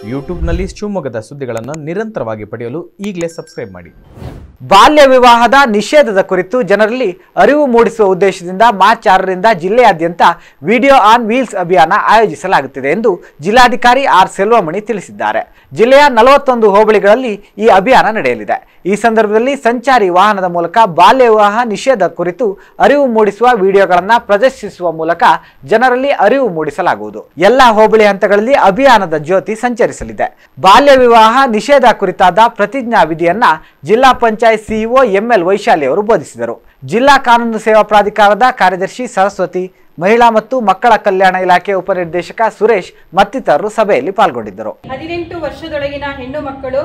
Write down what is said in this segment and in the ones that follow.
ಯೂಟ್ಯೂಬ್ನಲ್ಲಿ ಶಿವಮೊಗ್ಗದ ಸುದ್ದಿಗಳನ್ನು ನಿರಂತರವಾಗಿ ಪಡೆಯಲು ಈಗಲೇ ಸಬ್ಸ್ಕ್ರೈಬ್ ಮಾಡಿ ಬಾಲ್ಯ ವಿವಾಹದ ನಿಷೇಧದ ಕುರಿತು ಜನರಲ್ಲಿ ಅರಿವು ಮೂಡಿಸುವ ಉದ್ದೇಶದಿಂದ ಮಾರ್ಚ್ ಆರರಿಂದ ಜಿಲ್ಲೆಯಾದ್ಯಂತ ವಿಡಿಯೋ ಆನ್ ವೀಲ್ಸ್ ಅಭಿಯಾನ ಆಯೋಜಿಸಲಾಗುತ್ತಿದೆ ಎಂದು ಜಿಲ್ಲಾಧಿಕಾರಿ ಆರ್ ಸೆಲ್ವಮಣಿ ತಿಳಿಸಿದ್ದಾರೆ ಜಿಲ್ಲೆಯ ನಲವತ್ತೊಂದು ಹೋಬಳಿಗಳಲ್ಲಿ ಈ ಅಭಿಯಾನ ನಡೆಯಲಿದೆ ಈ ಸಂದರ್ಭದಲ್ಲಿ ಸಂಚಾರಿ ವಾಹನದ ಮೂಲಕ ಬಾಲ್ಯ ವಿವಾಹ ನಿಷೇಧ ಕುರಿತು ಅರಿವು ಮೂಡಿಸುವ ವಿಡಿಯೋಗಳನ್ನು ಪ್ರದರ್ಶಿಸುವ ಮೂಲಕ ಜನರಲ್ಲಿ ಅರಿವು ಮೂಡಿಸಲಾಗುವುದು ಎಲ್ಲ ಹೋಬಳಿ ಹಂತಗಳಲ್ಲಿ ಅಭಿಯಾನದ ಜ್ಯೋತಿ ಸಂಚರಿಸಲಿದೆ ಬಾಲ್ಯ ವಿವಾಹ ನಿಷೇಧ ಕುರಿತಾದ ಪ್ರತಿಜ್ಞಾ ವಿಧಿಯನ್ನ ಜಿಲ್ಲಾ ಪಂಚಾಯತ್ ಸಿಇಒ ಎಂಎಲ್ ವೈಶಾಲಿ ಅವರು ಬೋಧಿಸಿದರು ಜಿಲ್ಲಾ ಕಾನೂನು ಸೇವಾ ಪ್ರಾಧಿಕಾರದ ಕಾರ್ಯದರ್ಶಿ ಸರಸ್ವತಿ ಮಹಿಳಾ ಮತ್ತು ಮಕ್ಕಳ ಕಲ್ಯಾಣ ಇಲಾಖೆ ಉಪನಿರ್ದೇಶಕ ಸುರೇಶ್ ಮತ್ತಿತರರು ಸಭೆಯಲ್ಲಿ ಪಾಲ್ಗೊಂಡಿದ್ದರು ಹದಿನೆಂಟು ವರ್ಷದೊಳಗಿನ ಹೆಣ್ಣು ಮಕ್ಕಳು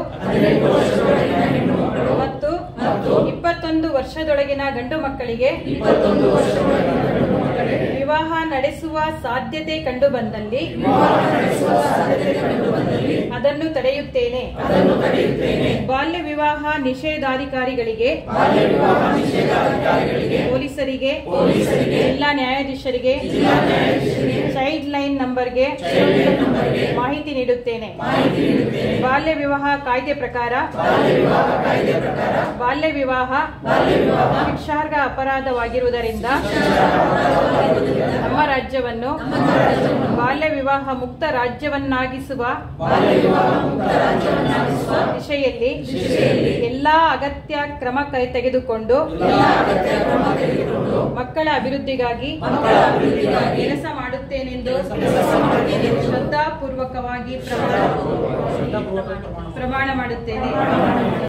ಮತ್ತು ಇಪ್ಪತ್ತೊಂದು ವರ್ಷದೊಳಗಿನ ಗಂಡು ಮಕ್ಕಳಿಗೆ ವಿವಾಹ ನಡೆಸುವ ಸಾಧ್ಯತೆ ಕಂಡು ಬಂದಲ್ಲಿ ಅದನ್ನು ತಡೆಯುತ್ತೇನೆ ಬಾಲ್ಯ ವಿವಾಹ ನಿಷೇಧಾಧಿಕಾರಿಗಳಿಗೆ ಪೊಲೀಸರಿಗೆ ಜಿಲ್ಲಾ ನ್ಯಾಯಾಧೀಶರಿಗೆ ಚೈಲ್ಡ್ ಲೈನ್ ನಂಬರ್ಗೆ ಮಾಹಿತಿ ನೀಡುತ್ತೇನೆ ಬಾಲ್ಯ ವಿವಾಹ ಕಾಯ್ದೆ ಪ್ರಕಾರ ಬಾಲ್ಯ ವಿವಾಹ ಶಿಕ್ಷಾರ್ಹ ಅಪರಾಧವಾಗಿರುವುದರಿಂದ ನಮ್ಮ ರಾಜ್ಯವನ್ನು ಬಾಲ್ಯ ವಿವಾಹ ಮುಕ್ತ ರಾಜ್ಯವನ್ನಾಗಿಸುವ ದಿಶೆಯಲ್ಲಿ ಎಲ್ಲಾ ಅಗತ್ಯ ಕ್ರಮ ಕೈ ತೆಗೆದುಕೊಂಡು ಮಕ್ಕಳ ಅಭಿವೃದ್ಧಿಗಾಗಿ ಕೆಲಸ ಮಾಡುತ್ತೇನೆಂದು ಶ್ರದ್ಧಾಪೂರ್ವಕವಾಗಿ ಪ್ರಮಾಣ ಪ್ರಮಾಣ ಮಾಡುತ್ತೇನೆ